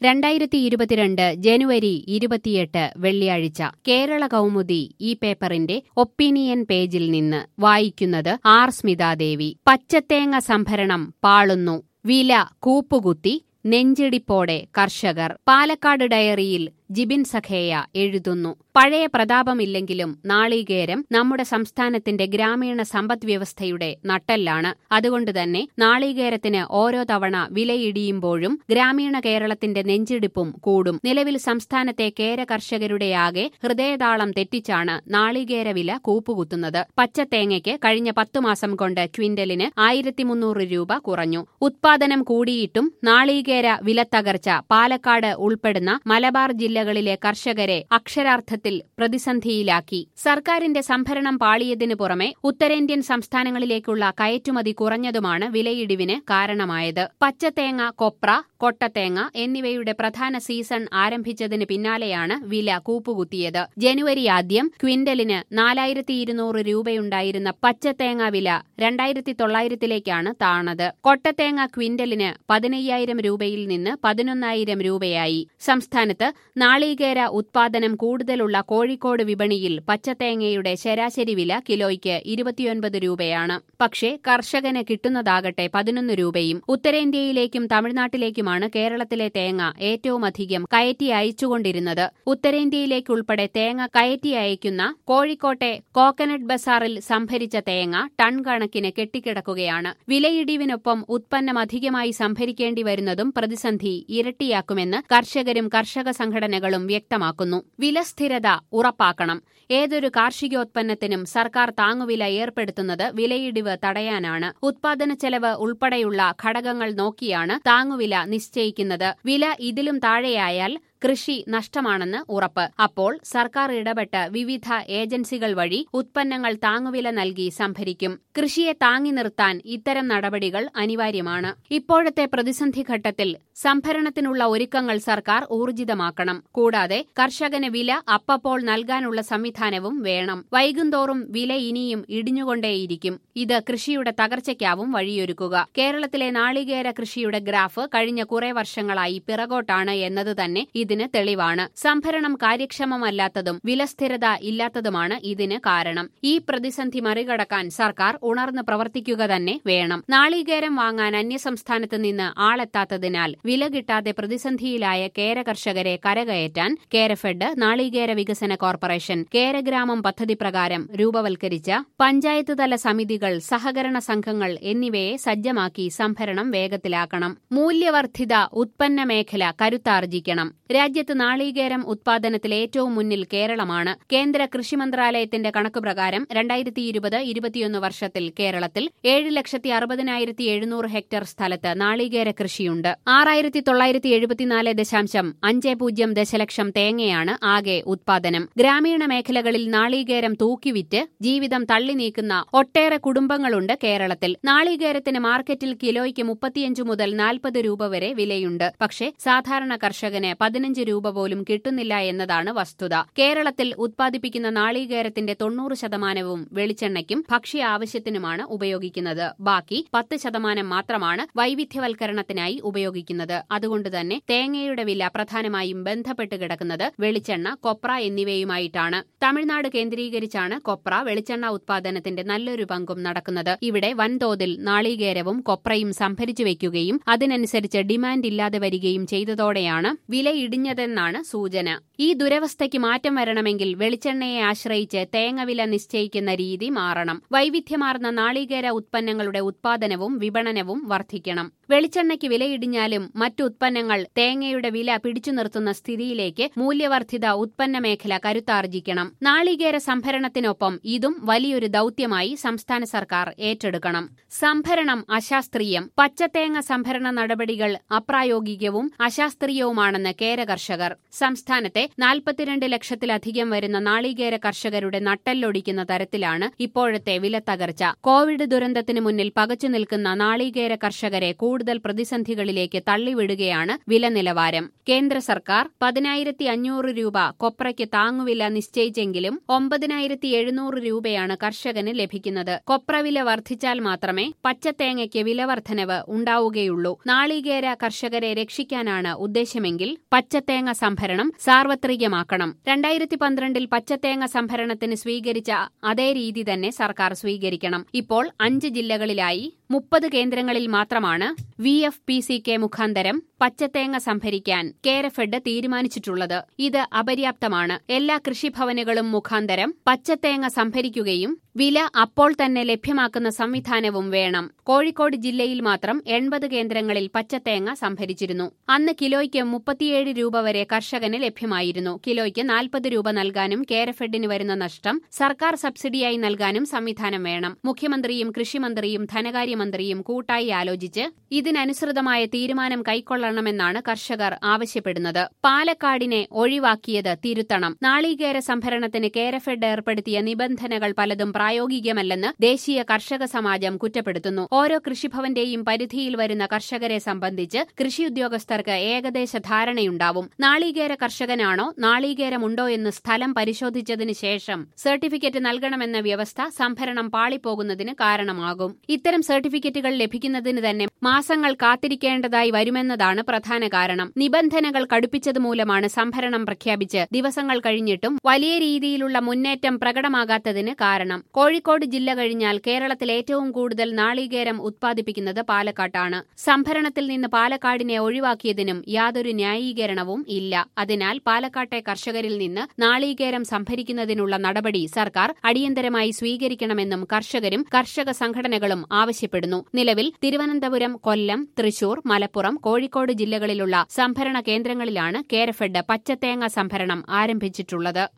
രണ്ടായിരത്തി ഇരുപത്തിരണ്ട് ജനുവരി ഇരുപത്തിയെട്ട് വെള്ളിയാഴ്ച കേരള കൗമുദി ഈ പേപ്പറിന്റെ ഒപ്പീനിയൻ പേജിൽ നിന്ന് വായിക്കുന്നത് ആർ സ്മിതാദേവി പച്ചത്തേങ്ങ സംഭരണം പാളുന്നു വില കൂപ്പുകുത്തി നെഞ്ചിടിപ്പോടെ കർഷകർ പാലക്കാട് ഡയറിയിൽ ജിബിൻ സഖേയ എഴുതുന്നു പഴയ പ്രതാപമില്ലെങ്കിലും നാളികേരം നമ്മുടെ സംസ്ഥാനത്തിന്റെ ഗ്രാമീണ സമ്പദ് വ്യവസ്ഥയുടെ നട്ടെല്ലാണ് അതുകൊണ്ട് തന്നെ നാളികേരത്തിന് ഓരോ തവണ വിലയിടിയുമ്പോഴും ഗ്രാമീണ കേരളത്തിന്റെ നെഞ്ചിടിപ്പും കൂടും നിലവിൽ സംസ്ഥാനത്തെ കേര കർഷകരുടെയാകെ ഹൃദയതാളം തെറ്റിച്ചാണ് നാളികേര വില കൂപ്പുകുത്തുന്നത് പച്ചത്തേങ്ങയ്ക്ക് കഴിഞ്ഞ പത്തു മാസം കൊണ്ട് ക്വിന്റലിന് ആയിരത്തി മുന്നൂറ് രൂപ കുറഞ്ഞു ഉത്പാദനം കൂടിയിട്ടും നാളികേര വിലത്തകർച്ച പാലക്കാട് ഉൾപ്പെടുന്ന മലബാർ ജില്ലകളിലെ കർഷകരെ അക്ഷരാർത്ഥത്തിൽ പ്രതിസന്ധിയിലാക്കി സർക്കാരിന്റെ സംഭരണം പാളിയതിനു പുറമെ ഉത്തരേന്ത്യൻ സംസ്ഥാനങ്ങളിലേക്കുള്ള കയറ്റുമതി കുറഞ്ഞതുമാണ് വിലയിടിവിന് കാരണമായത് പച്ചത്തേങ്ങ കൊപ്ര കൊട്ടത്തേങ്ങ എന്നിവയുടെ പ്രധാന സീസൺ ആരംഭിച്ചതിന് പിന്നാലെയാണ് വില കൂപ്പുകുത്തിയത് ജനുവരി ആദ്യം ക്വിന്റലിന് നാലായിരത്തി ഇരുന്നൂറ് രൂപയുണ്ടായിരുന്ന പച്ചത്തേങ്ങ വില രണ്ടായിരത്തി തൊള്ളായിരത്തിലേക്കാണ് താണത് കൊട്ടത്തേങ്ങ ക്വിന്റലിന് പതിനയ്യായിരം രൂപയിൽ നിന്ന് പതിനൊന്നായിരം രൂപയായി സംസ്ഥാനത്ത് നാളികേര ഉത്പാദനം കൂടുതലുള്ള കോഴിക്കോട് വിപണിയിൽ പച്ചത്തേങ്ങയുടെ ശരാശരി വില കിലോയ്ക്ക് ഇരുപത്തിയൊൻപത് രൂപയാണ് പക്ഷേ കർഷകന് കിട്ടുന്നതാകട്ടെ പതിനൊന്ന് രൂപയും ഉത്തരേന്ത്യയിലേക്കും തമിഴ്നാട്ടിലേക്കുമാണ് കേരളത്തിലെ തേങ്ങ ഏറ്റവുമധികം കയറ്റി അയച്ചുകൊണ്ടിരുന്നത് ഉത്തരേന്ത്യയിലേക്കുൾപ്പെടെ തേങ്ങ കയറ്റി അയക്കുന്ന കോഴിക്കോട്ടെ കോക്കനട്ട് ബസാറിൽ സംഭരിച്ച തേങ്ങ ടൺ കണക്കിന് കെട്ടിക്കിടക്കുകയാണ് വിലയിടിവിനൊപ്പം ഉത്പന്നം അധികമായി സംഭരിക്കേണ്ടി വരുന്നതും പ്രതിസന്ധി ഇരട്ടിയാക്കുമെന്ന് കർഷകരും കർഷക സംഘടനകളും വ്യക്തമാക്കുന്നു വിലസ്ഥിരത ഉറപ്പാക്കണം ഏതൊരു കാർഷികോത്പന്നത്തിനും സർക്കാർ താങ്ങുവില ഏർപ്പെടുത്തുന്നത് വിലയിടിവ് തടയാനാണ് ഉത്പാദന ചെലവ് ഉൾപ്പെടെയുള്ള ഘടകങ്ങൾ നോക്കിയാണ് താങ്ങുവില നിശ്ചയിക്കുന്നത് വില ഇതിലും താഴെയായാൽ കൃഷി നഷ്ടമാണെന്ന് ഉറപ്പ് അപ്പോൾ സർക്കാർ ഇടപെട്ട് വിവിധ ഏജൻസികൾ വഴി ഉത്പന്നങ്ങൾ താങ്ങുവില നൽകി സംഭരിക്കും കൃഷിയെ താങ്ങി നിർത്താൻ ഇത്തരം നടപടികൾ അനിവാര്യമാണ് ഇപ്പോഴത്തെ പ്രതിസന്ധി ഘട്ടത്തിൽ സംഭരണത്തിനുള്ള ഒരുക്കങ്ങൾ സർക്കാർ ഊർജിതമാക്കണം കൂടാതെ കർഷകന് വില അപ്പപ്പോൾ നൽകാനുള്ള സംവിധാനവും വേണം വൈകുന്തോറും വില ഇനിയും ഇടിഞ്ഞുകൊണ്ടേയിരിക്കും ഇത് കൃഷിയുടെ തകർച്ചയ്ക്കാവും വഴിയൊരുക്കുക കേരളത്തിലെ നാളികേര കൃഷിയുടെ ഗ്രാഫ് കഴിഞ്ഞ കുറെ വർഷങ്ങളായി പിറകോട്ടാണ് എന്നത് തന്നെ ഇതിന് തെളിവാണ് സംഭരണം കാര്യക്ഷമമല്ലാത്തതും വിലസ്ഥിരത ഇല്ലാത്തതുമാണ് ഇതിന് കാരണം ഈ പ്രതിസന്ധി മറികടക്കാൻ സർക്കാർ ഉണർന്ന് പ്രവർത്തിക്കുക തന്നെ വേണം നാളികേരം വാങ്ങാൻ അന്യസംസ്ഥാനത്ത് നിന്ന് ആളെത്താത്തതിനാൽ വില കിട്ടാതെ പ്രതിസന്ധിയിലായ കേര കർഷകരെ കരകയറ്റാൻ കേരഫെഡ് നാളികേര വികസന കോർപ്പറേഷൻ കേരഗ്രാമം പദ്ധതി പ്രകാരം രൂപവൽക്കരിച്ച പഞ്ചായത്ത് തല സമിതികൾ സഹകരണ സംഘങ്ങൾ എന്നിവയെ സജ്ജമാക്കി സംഭരണം വേഗത്തിലാക്കണം മൂല്യവർദ്ധിത ഉത്പന്ന മേഖല കരുത്താർജിക്കണം രാജ്യത്ത് നാളികേരം ഉത്പാദനത്തിൽ ഏറ്റവും മുന്നിൽ കേരളമാണ് കേന്ദ്ര കൃഷി മന്ത്രാലയത്തിന്റെ കണക്കുപ്രകാരം രണ്ടായിരത്തി ഇരുപത് ഇരുപത്തിയൊന്ന് വർഷത്തിൽ കേരളത്തിൽ ഏഴ് ലക്ഷത്തി അറുപതിനായിരത്തി എഴുന്നൂറ് ഹെക്ടർ സ്ഥലത്ത് നാളികേര കൃഷിയുണ്ട് ആറായിരത്തി തൊള്ളായിരത്തി എഴുപത്തിനാല് ദശാംശം അഞ്ച് പൂജ്യം ദശലക്ഷം തേങ്ങയാണ് ആകെ ഉത്പാദനം ഗ്രാമീണ മേഖലകളിൽ നാളികേരം തൂക്കിവിറ്റ് ജീവിതം തള്ളി നീക്കുന്ന ഒട്ടേറെ കുടുംബങ്ങളുണ്ട് കേരളത്തിൽ നാളികേരത്തിന് മാർക്കറ്റിൽ കിലോയ്ക്ക് മുപ്പത്തിയഞ്ച് മുതൽ നാൽപ്പത് രൂപ വരെ വിലയുണ്ട് പക്ഷേ സാധാരണ കർഷകന് പതിനഞ്ച് രൂപ പോലും കിട്ടുന്നില്ല എന്നതാണ് വസ്തുത കേരളത്തിൽ ഉത്പാദിപ്പിക്കുന്ന നാളികേരത്തിന്റെ തൊണ്ണൂറ് ശതമാനവും വെളിച്ചെണ്ണയ്ക്കും ഭക്ഷ്യ ആവശ്യത്തിനുമാണ് ഉപയോഗിക്കുന്നത് ബാക്കി പത്ത് ശതമാനം മാത്രമാണ് വൈവിധ്യവൽക്കരണത്തിനായി ഉപയോഗിക്കുന്നത് അതുകൊണ്ട് തന്നെ തേങ്ങയുടെ വില പ്രധാനമായും ബന്ധപ്പെട്ട് കിടക്കുന്നത് വെളിച്ചെണ്ണ കൊപ്ര എന്നിവയുമായിട്ടാണ് തമിഴ്നാട് കേന്ദ്രീകരിച്ചാണ് കൊപ്ര വെളിച്ചെണ്ണ ഉത്പാദനത്തിന്റെ നല്ലൊരു പങ്കും നടക്കുന്നത് ഇവിടെ വൻതോതിൽ നാളികേരവും കൊപ്രയും സംഭരിച്ചു വയ്ക്കുകയും അതിനനുസരിച്ച് ഡിമാൻഡ് ഇല്ലാതെ വരികയും ചെയ്തതോടെയാണ് വില ഇടിഞ്ഞതെന്നാണ് സൂചന ഈ ദുരവസ്ഥയ്ക്ക് മാറ്റം വരണമെങ്കിൽ വെളിച്ചെണ്ണയെ ആശ്രയിച്ച് തേങ്ങവില നിശ്ചയിക്കുന്ന രീതി മാറണം വൈവിധ്യമാർന്ന നാളികേര ഉത്പന്നങ്ങളുടെ ഉത്പാദനവും വിപണനവും വർദ്ധിക്കണം വെളിച്ചെണ്ണയ്ക്ക് വിലയിടിഞ്ഞാലും മറ്റു ഉത്പന്നങ്ങൾ തേങ്ങയുടെ വില പിടിച്ചു നിർത്തുന്ന സ്ഥിതിയിലേക്ക് മൂല്യവർദ്ധിത ഉത്പന്ന മേഖല കരുത്താർജിക്കണം നാളികേര സംഭരണത്തിനൊപ്പം ഇതും വലിയൊരു ദൌത്യമായി സംസ്ഥാന സർക്കാർ ഏറ്റെടുക്കണം സംഭരണം അശാസ്ത്രീയം പച്ചത്തേങ്ങ സംഭരണ നടപടികൾ അപ്രായോഗികവും അശാസ്ത്രീയവുമാണെന്ന് കേര കർഷകർ സംസ്ഥാനത്തെ നാൽപ്പത്തിരണ്ട് ലക്ഷത്തിലധികം വരുന്ന നാളികേര കർഷകരുടെ നട്ടെല്ലൊടിക്കുന്ന തരത്തിലാണ് ഇപ്പോഴത്തെ വിലത്തകർച്ച കോവിഡ് ദുരന്തത്തിന് മുന്നിൽ പകച്ചു നിൽക്കുന്ന നാളികേര കർഷകരെ കൂടുതൽ പ്രതിസന്ധികളിലേക്ക് തള്ളിവിടുകയാണ് വില നിലവാരം കേന്ദ്ര സർക്കാർ പതിനായിരത്തി അഞ്ഞൂറ് രൂപ കൊപ്രയ്ക്ക് താങ്ങുവില നിശ്ചയിച്ചെങ്കിലും ഒമ്പതിനായിരത്തി എഴുന്നൂറ് രൂപയാണ് കർഷകന് ലഭിക്കുന്നത് കൊപ്രവില വർദ്ധിച്ചാൽ മാത്രമേ പച്ചത്തേങ്ങയ്ക്ക് വിലവർദ്ധനവ് ഉണ്ടാവുകയുള്ളൂ നാളികേര കർഷകരെ രക്ഷിക്കാനാണ് ഉദ്ദേശമെങ്കിൽ പച്ചത്തേങ്ങ സംഭരണം സാർവത്രികമാക്കണം രണ്ടായിരത്തി പന്ത്രണ്ടിൽ പച്ചത്തേങ്ങ സംഭരണത്തിന് സ്വീകരിച്ച അതേ രീതി തന്നെ സർക്കാർ സ്വീകരിക്കണം ഇപ്പോൾ അഞ്ച് ജില്ലകളിലായി മുപ്പത് കേന്ദ്രങ്ങളിൽ മാത്രമാണ് V F P C K മുഖാന്തരം പച്ചത്തേങ്ങ സംഭരിക്കാൻ കേരഫെഡ് തീരുമാനിച്ചിട്ടുള്ളത് ഇത് അപര്യാപ്തമാണ് എല്ലാ കൃഷിഭവനുകളും മുഖാന്തരം പച്ചത്തേങ്ങ സംഭരിക്കുകയും വില അപ്പോൾ തന്നെ ലഭ്യമാക്കുന്ന സംവിധാനവും വേണം കോഴിക്കോട് ജില്ലയിൽ മാത്രം എൺപത് കേന്ദ്രങ്ങളിൽ പച്ചത്തേങ്ങ സംഭരിച്ചിരുന്നു അന്ന് കിലോയ്ക്ക് മുപ്പത്തിയേഴ് രൂപ വരെ കർഷകന് ലഭ്യമായിരുന്നു കിലോയ്ക്ക് നാൽപ്പത് രൂപ നൽകാനും കേരഫെഡിന് വരുന്ന നഷ്ടം സർക്കാർ സബ്സിഡിയായി നൽകാനും സംവിധാനം വേണം മുഖ്യമന്ത്രിയും കൃഷിമന്ത്രിയും ധനകാര്യമന്ത്രിയും കൂട്ടായി ആലോചിച്ച് ഇതിനനുസൃതമായ തീരുമാനം കൈക്കൊള്ളണമെന്നാണ് കർഷകർ ആവശ്യപ്പെടുന്നത് പാലക്കാടിനെ ഒഴിവാക്കിയത് തിരുത്തണം നാളികേര സംഭരണത്തിന് കേരഫെഡ് ഏർപ്പെടുത്തിയ നിബന്ധനകൾ പലതും പ്രായോഗികമല്ലെന്ന് ദേശീയ കർഷക സമാജം കുറ്റപ്പെടുത്തുന്നു ഓരോ കൃഷിഭവന്റെയും പരിധിയിൽ വരുന്ന കർഷകരെ സംബന്ധിച്ച് കൃഷി ഉദ്യോഗസ്ഥർക്ക് ഏകദേശ ധാരണയുണ്ടാവും നാളികേര കർഷകനാണോ നാളികേരമുണ്ടോ എന്ന് സ്ഥലം പരിശോധിച്ചതിന് ശേഷം സർട്ടിഫിക്കറ്റ് നൽകണമെന്ന വ്യവസ്ഥ സംഭരണം പാളിപ്പോകുന്നതിന് കാരണമാകും ഇത്തരം സർട്ടിഫിക്കറ്റുകൾ ലഭിക്കുന്നതിന് തന്നെ മാസങ്ങൾ കാത്തിരിക്കേണ്ടതായി വരുമെന്നതാണ് പ്രധാന കാരണം നിബന്ധനകൾ കടുപ്പിച്ചതുമൂലമാണ് സംഭരണം പ്രഖ്യാപിച്ച് ദിവസങ്ങൾ കഴിഞ്ഞിട്ടും വലിയ രീതിയിലുള്ള മുന്നേറ്റം പ്രകടമാകാത്തതിന് കാരണം കോഴിക്കോട് ജില്ല കഴിഞ്ഞാൽ കേരളത്തിൽ ഏറ്റവും കൂടുതൽ നാളികേരം ഉത്പാദിപ്പിക്കുന്നത് പാലക്കാട്ടാണ് സംഭരണത്തിൽ നിന്ന് പാലക്കാടിനെ ഒഴിവാക്കിയതിനും യാതൊരു ന്യായീകരണവും ഇല്ല അതിനാൽ പാലക്കാട്ടെ കർഷകരിൽ നിന്ന് നാളികേരം സംഭരിക്കുന്നതിനുള്ള നടപടി സർക്കാർ അടിയന്തരമായി സ്വീകരിക്കണമെന്നും കർഷകരും കർഷക സംഘടനകളും ആവശ്യപ്പെടുന്നു നിലവിൽ തിരുവനന്തപുരം കൊല്ലം തൃശൂർ മലപ്പുറം കോഴിക്കോട് ജില്ലകളിലുള്ള സംഭരണ കേന്ദ്രങ്ങളിലാണ് കേരഫെഡ് പച്ചത്തേങ്ങ സംഭരണം ആരംഭിച്ചിട്ടുള്ളത്